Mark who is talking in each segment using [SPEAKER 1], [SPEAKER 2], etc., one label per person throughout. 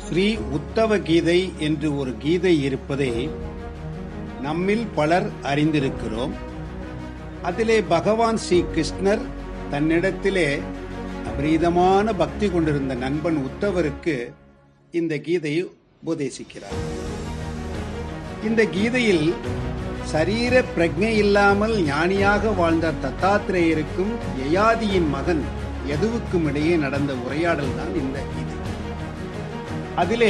[SPEAKER 1] ஸ்ரீ உத்தவ கீதை என்று ஒரு கீதை இருப்பதை நம்மில் பலர் அறிந்திருக்கிறோம் அதிலே பகவான் ஸ்ரீ கிருஷ்ணர் தன்னிடத்திலே அபரீதமான பக்தி கொண்டிருந்த நண்பன் உத்தவருக்கு இந்த கீதையை உபதேசிக்கிறார் இந்த கீதையில் சரீர பிரஜை இல்லாமல் ஞானியாக வாழ்ந்த தத்தாத்திரேயருக்கும் யயாதியின் மகன் எதுவுக்கும் இடையே நடந்த உரையாடல் தான் இந்த கீதை அதிலே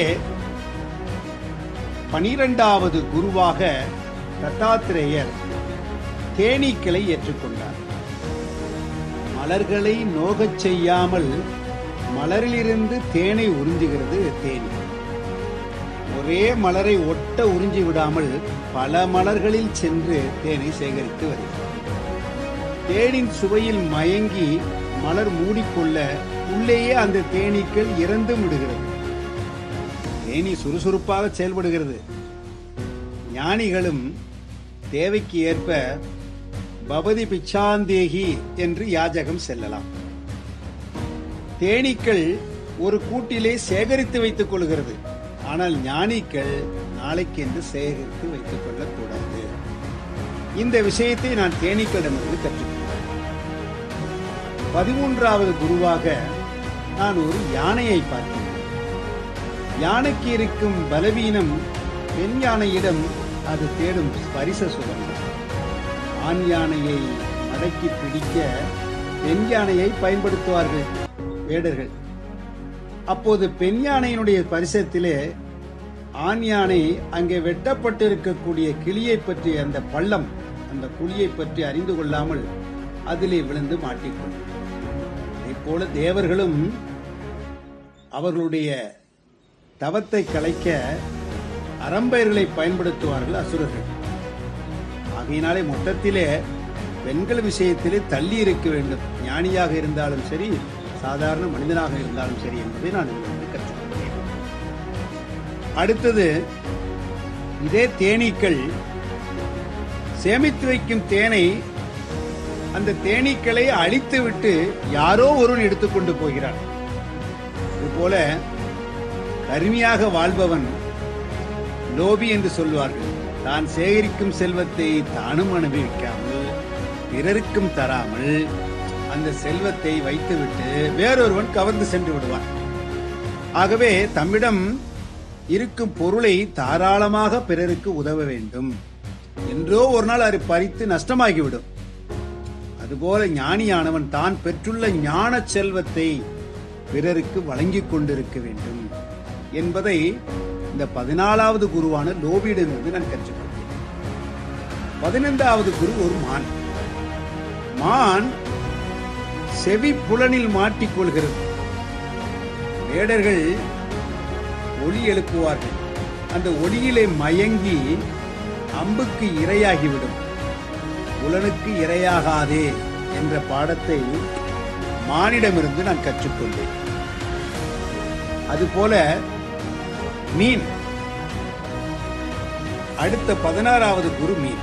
[SPEAKER 1] பனிரெண்டாவது குருவாக தத்தாத்திரேயர் தேனீக்களை ஏற்றுக்கொண்டார் மலர்களை நோகச் செய்யாமல் மலரிலிருந்து தேனை உறிஞ்சுகிறது தேனி ஒரே மலரை ஒட்ட உறிஞ்சி விடாமல் பல மலர்களில் சென்று தேனை சேகரித்து வருகிறது தேனின் சுவையில் மயங்கி மலர் மூடிக்கொள்ள உள்ளேயே அந்த தேனீக்கள் இறந்து விடுகிறது தேனி சுறுசுறுப்பாக செயல்படுகிறது ஞானிகளும் தேவைக்கு ஏற்ப பவதி பிச்சாந்தேகி என்று யாஜகம் செல்லலாம் தேனீக்கள் ஒரு கூட்டிலே சேகரித்து வைத்துக் கொள்கிறது ஆனால் ஞானிகள் நாளைக்கு என்று சேகரித்து வைத்துக் கொள்ளக்கூடாது இந்த விஷயத்தை நான் தேனீக்களிடமிருந்து கற்றுக்கொண்டேன் பதிமூன்றாவது குருவாக நான் ஒரு யானையை பார்த்தேன் யானைக்கு இருக்கும் பலவீனம் பெண் யானையிடம் அது தேடும் ஸ்பரிச சுகம் ஆண் யானையை மடக்கி பிடிக்க பெண் யானையை பயன்படுத்துவார்கள் வேடர்கள் அப்போது பெண் யானையினுடைய பரிசத்திலே ஆண் யானை அங்கே வெட்டப்பட்டு இருக்கக்கூடிய கிளியை பற்றி அந்த பள்ளம் அந்த குழியை பற்றி அறிந்து கொள்ளாமல் அதிலே விழுந்து மாட்டிக்கொள்ளும் போல தேவர்களும் அவர்களுடைய தவத்தை கலைக்க அறம்பெயர்களை பயன்படுத்துவார்கள் அசுரர்கள் ஆகையினாலே மொத்தத்திலே பெண்கள் விஷயத்திலே தள்ளி இருக்க வேண்டும் ஞானியாக இருந்தாலும் சரி சாதாரண மனிதனாக இருந்தாலும் சரி என்பதை நான் உங்களுக்கு கற்றுக்கொண்டேன் அடுத்தது இதே தேனீக்கள் சேமித்து வைக்கும் தேனை அந்த தேனீக்களை அழித்துவிட்டு யாரோ ஒருவன் எடுத்துக்கொண்டு போகிறான் இதுபோல கருமையாக வாழ்பவன் லோபி என்று சொல்வார்கள் தான் சேகரிக்கும் செல்வத்தை தானும் அனுபவிக்காமல் பிறருக்கும் தராமல் அந்த செல்வத்தை வைத்துவிட்டு வேறொருவன் கவர்ந்து சென்று விடுவான் ஆகவே தம்மிடம் இருக்கும் பொருளை தாராளமாக பிறருக்கு உதவ வேண்டும் என்றோ ஒரு நாள் அது பறித்து நஷ்டமாகிவிடும் அதுபோல ஞானியானவன் தான் பெற்றுள்ள ஞான செல்வத்தை பிறருக்கு வழங்கிக் கொண்டிருக்க வேண்டும் என்பதை இந்த பதினாலாவது குருவான லோபியிடமிருந்து நான் கற்றுக்கொண்டேன் பதினைந்தாவது குரு ஒரு மான் மான் செவி புலனில் மாட்டிக்கொள்கிறது வேடர்கள் ஒளி எழுப்புவார்கள் அந்த ஒளியிலே மயங்கி அம்புக்கு இரையாகிவிடும் புலனுக்கு இரையாகாதே என்ற பாடத்தை மானிடமிருந்து நான் கற்றுக்கொண்டேன் அதுபோல மீன் அடுத்த பதினாறாவது குரு மீன்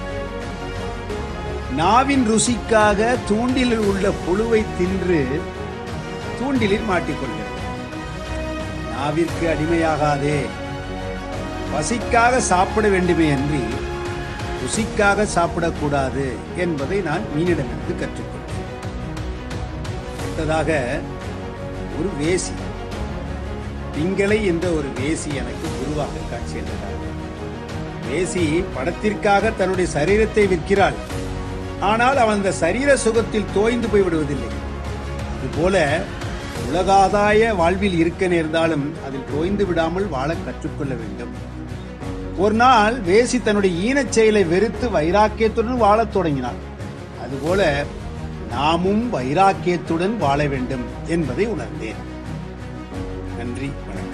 [SPEAKER 1] நாவின் ருசிக்காக தூண்டிலில் உள்ள புழுவை தின்று தூண்டிலில் மாட்டிக்கொள்கிறது நாவிற்கு அடிமையாகாதே பசிக்காக சாப்பிட வேண்டுமே அன்றி ருசிக்காக சாப்பிடக்கூடாது என்பதை நான் மீனிடமிருந்து கற்றுக்கொண்டேன் அடுத்ததாக ஒரு வேசி திங்களை என்ற ஒரு வேசி எனக்கு குருவாக காட்சியளித்தார் வேசி படத்திற்காக தன்னுடைய சரீரத்தை விற்கிறாள் ஆனால் அவன் அந்த சரீர சுகத்தில் தோய்ந்து போய் விடுவதில்லை அதுபோல உலகாதாய வாழ்வில் இருக்க நேர்ந்தாலும் அதில் தோய்ந்து விடாமல் வாழ கற்றுக்கொள்ள வேண்டும் ஒரு நாள் வேசி தன்னுடைய ஈனச் செயலை வெறுத்து வைராக்கியத்துடன் வாழத் தொடங்கினார் அதுபோல நாமும் வைராக்கியத்துடன் வாழ வேண்டும் என்பதை உணர்ந்தேன் நன்றி வணக்கம்